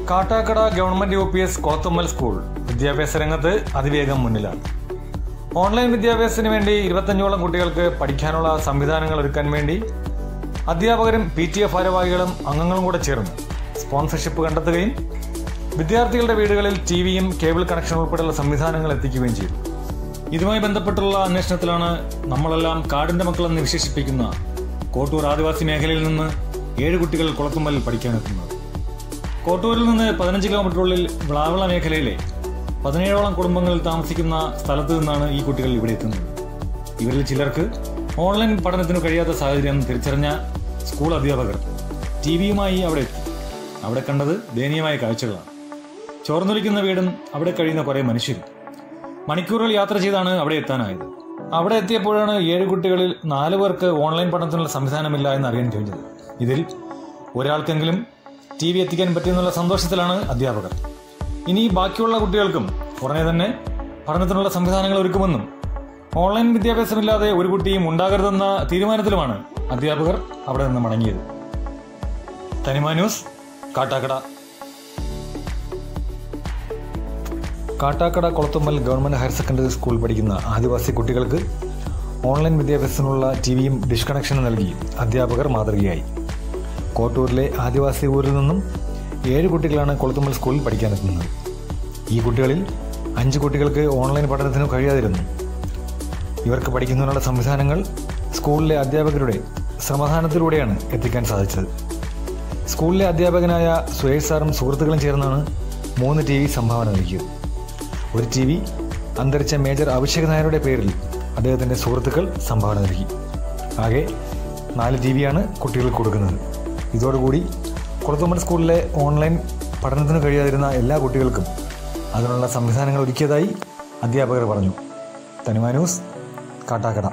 Kattakada government U P S Kothammal school വിദ്യാഭ്യാസ രംഗത്ത് അതിവേഗം മുന്നിലാണ് ഓൺലൈൻ വിദ്യാഭ്യാസത്തിന് വേണ്ടി ഇരുപത്തഞ്ചോളം കുട്ടികൾക്ക് പഠിക്കാനുള്ള സംവിധാനങ്ങൾ ഒരുക്കാൻ വേണ്ടി അധ്യാപകരും പി ടി എഫ് ഭാരവാഹികളും അംഗങ്ങളും കൂടെ ചേർന്ന് സ്പോൺസർഷിപ്പ് കണ്ടെത്തുകയും വിദ്യാർത്ഥികളുടെ വീടുകളിൽ ടി വിയും കേബിൾ കണക്ഷൻ ഉൾപ്പെടെയുള്ള സംവിധാനങ്ങൾ എത്തിക്കുകയും ചെയ്തു ഇതുമായി ബന്ധപ്പെട്ടുള്ള അന്വേഷണത്തിലാണ് നമ്മളെല്ലാം കാടിന്റെ മക്കളെന്ന് വിശേഷിപ്പിക്കുന്ന കോട്ടൂർ ആദിവാസി മേഖലയിൽ നിന്ന് ഏഴ് കുട്ടികൾ കുളത്തുമ്മലിൽ പഠിക്കാനെത്തുന്നത് കോട്ടൂരിൽ നിന്ന് പതിനഞ്ച് കിലോമീറ്ററുള്ളിൽ വിളാവിള മേഖലയിലെ പതിനേഴോളം കുടുംബങ്ങളിൽ താമസിക്കുന്ന സ്ഥലത്ത് നിന്നാണ് ഈ കുട്ടികൾ ഇവിടെ എത്തുന്നത് ഇവരിൽ ചിലർക്ക് ഓൺലൈൻ പഠനത്തിന് കഴിയാത്ത സാഹചര്യം തിരിച്ചറിഞ്ഞ സ്കൂൾ അധ്യാപകർ ടി വിയുമായി അവിടെ എത്തി അവിടെ കണ്ടത് ദയനീയമായ കാഴ്ചകളാണ് ചോർന്നൊലിക്കുന്ന വീടും അവിടെ കഴിയുന്ന കുറേ മനുഷ്യരും മണിക്കൂറുകൾ യാത്ര ചെയ്താണ് അവിടെ എത്താനായത് അവിടെ എത്തിയപ്പോഴാണ് ഏഴ് കുട്ടികളിൽ നാല് പേർക്ക് ഓൺലൈൻ പഠനത്തിനുള്ള സംവിധാനമില്ല എന്ന് അറിയാൻ കഴിഞ്ഞത് ഇതിൽ ഒരാൾക്കെങ്കിലും ടി വി എത്തിക്കാൻ പറ്റിയെന്നുള്ള സന്തോഷത്തിലാണ് അധ്യാപകർ ഇനി ബാക്കിയുള്ള കുട്ടികൾക്കും ഉടനെ തന്നെ പഠനത്തിനുള്ള സംവിധാനങ്ങൾ ഒരുക്കുമെന്നും ഓൺലൈൻ വിദ്യാഭ്യാസമില്ലാതെ ഒരു കുട്ടിയും ഉണ്ടാകരുതെന്ന തീരുമാനത്തിലുമാണ് അധ്യാപകർ അവിടെ നിന്ന് മടങ്ങിയത് Thanima news Kattakada Kattakada Kolathummal government higher secondary school പഠിക്കുന്ന ആദിവാസി കുട്ടികൾക്ക് ഓൺലൈൻ വിദ്യാഭ്യാസത്തിനുള്ള ടി വിയും ഡിഷ് കണക്ഷനും നൽകി അധ്യാപകർ മാതൃകയായി കോട്ടൂരിലെ ആദിവാസി ഊരിൽ നിന്നും ഏഴ് കുട്ടികളാണ് കൊളത്തുമ്മൽ സ്കൂളിൽ പഠിക്കാനെത്തുന്നത് ഈ കുട്ടികളിൽ അഞ്ച് കുട്ടികൾക്ക് ഓൺലൈൻ പഠനത്തിന് കഴിയാതിരുന്നു ഇവർക്ക് പഠിക്കുന്നതിനുള്ള സംവിധാനങ്ങൾ സ്കൂളിലെ അധ്യാപകരുടെ ശ്രമദാനത്തിലൂടെയാണ് എത്തിക്കാൻ സാധിച്ചത് സ്കൂളിലെ അധ്യാപകനായ സുരേഷ് സാറും സുഹൃത്തുക്കളും ചേർന്നാണ് മൂന്ന് ടി വി സംഭാവന നൽകിയത് ഒരു ടി വി അന്തരിച്ച മേജർ അഭിഷേക് നായരുടെ പേരിൽ അദ്ദേഹത്തിൻ്റെ സുഹൃത്തുക്കൾ സംഭാവന നൽകി ആകെ നാല് ടി വിയാണ് കുട്ടികൾക്ക് കൊടുക്കുന്നത് ഇതോടുകൂടി കുളത്തുമ്മൽ സ്കൂളിലെ ഓൺലൈൻ പഠനത്തിന് കഴിയാതിരുന്ന എല്ലാ കുട്ടികൾക്കും അതിനുള്ള സംവിധാനങ്ങൾ ഒരുക്കിയതായി അധ്യാപകർ പറഞ്ഞു Thanima news Kattakada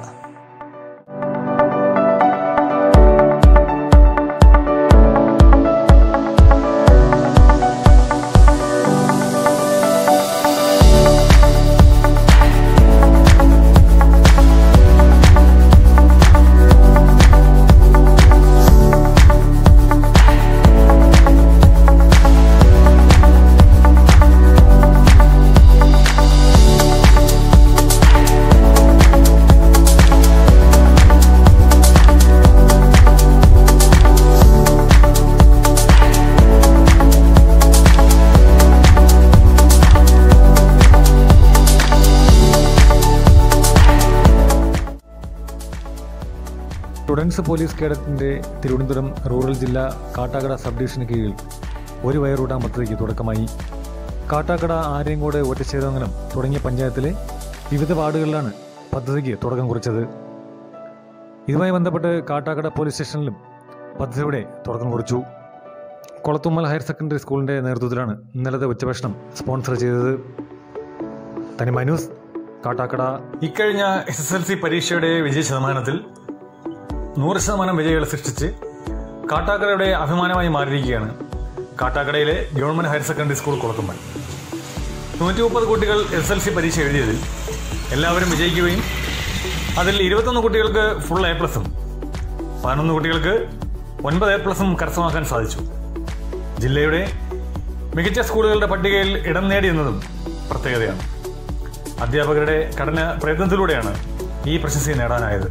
students police കേഡറ്റിന്റെ തിരുവനന്തപുരം റൂറൽ ജില്ലാ കാട്ടാക്കട സബ് ഡിവിഷന് കീഴിൽ ഒരു വയറൂട്ടാൻ പദ്ധതിക്ക് തുടക്കമായി കാട്ടാക്കട ആര്യങ്കോട് ഒറ്റച്ചേതമംഗലം തുടങ്ങിയ പഞ്ചായത്തിലെ വിവിധ വാർഡുകളിലാണ് പദ്ധതിക്ക് തുടക്കം കുറിച്ചത് ഇതുമായി ബന്ധപ്പെട്ട് കാട്ടാക്കട പോലീസ് സ്റ്റേഷനിലും പദ്ധതിയുടെ തുടക്കം കുറിച്ചു കൊളത്തുമ്മൽ ഹയർ സെക്കൻഡറി സ്കൂളിന്റെ നേതൃത്വത്തിലാണ് ഇന്നലത്തെ ഉച്ചഭക്ഷണം സ്പോൺസർ ചെയ്തത് തനിമ ന്യൂസ് കാട്ടാക്കട ഇക്കഴിഞ്ഞ എസ് എസ് എൽ സി പരീക്ഷയുടെ വിജയ ശതമാനത്തിൽ നൂറ് ശതമാനം വിജയികൾ സൃഷ്ടിച്ച് കാട്ടാക്കടയുടെ അഭിമാനമായി മാറിയിരിക്കുകയാണ് കാട്ടാക്കടയിലെ government higher secondary school Kulathummal നൂറ്റി മുപ്പത് കുട്ടികൾ എസ് എൽ സി പരീക്ഷ എഴുതിയതിൽ എല്ലാവരും വിജയിക്കുകയും അതിൽ ഇരുപത്തൊന്ന് കുട്ടികൾക്ക് ഫുൾ എ പ്ലസും പതിനൊന്ന് കുട്ടികൾക്ക് ഒൻപത് എ പ്ലസും കരസ്ഥമാക്കാൻ സാധിച്ചു ജില്ലയുടെ മികച്ച സ്കൂളുകളുടെ പട്ടികയിൽ ഇടം നേടിയെന്നതും പ്രത്യേകതയാണ് അധ്യാപകരുടെ കഠിന പ്രയത്നത്തിലൂടെയാണ് ഈ പ്രശസ്തി നേടാനായത്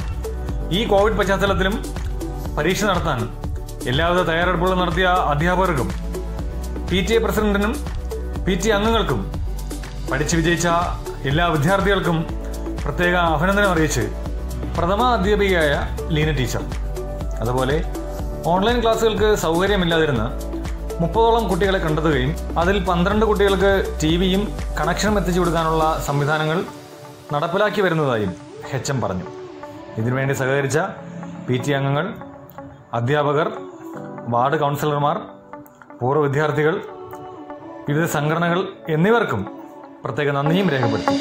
ഈ കോവിഡ് പശ്ചാത്തലത്തിലും പരീക്ഷ നടത്താൻ എല്ലാവിധ തയ്യാറെടുപ്പുകളും നടത്തിയ അധ്യാപകർക്കും പി ടി എ പ്രസിഡന്റിനും പി ടി അംഗങ്ങൾക്കും പഠിച്ചു വിജയിച്ച എല്ലാ വിദ്യാർത്ഥികൾക്കും പ്രത്യേക അഭിനന്ദനം അറിയിച്ച് പ്രഥമ അധ്യാപികയായ ലീന ടീച്ചർ അതുപോലെ ഓൺലൈൻ ക്ലാസ്സുകൾക്ക് സൗകര്യമില്ലാതിരുന്ന മുപ്പതോളം കുട്ടികളെ കണ്ടെത്തുകയും അതിൽ പന്ത്രണ്ട് കുട്ടികൾക്ക് ടി വിയും കണക്ഷനും എത്തിച്ചു കൊടുക്കാനുള്ള സംവിധാനങ്ങൾ നടപ്പിലാക്കി വരുന്നതായും എച്ച് എം പറഞ്ഞു ഇതിനുവേണ്ടി സഹകരിച്ച പി ടി അംഗങ്ങൾ അധ്യാപകർ വാർഡ് കൗൺസിലർമാർ പൂർവ്വ വിദ്യാർത്ഥികൾ വിവിധ സംഘടനകൾ എന്നിവർക്കും പ്രത്യേക നന്ദിയും രേഖപ്പെടുത്തി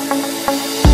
Thank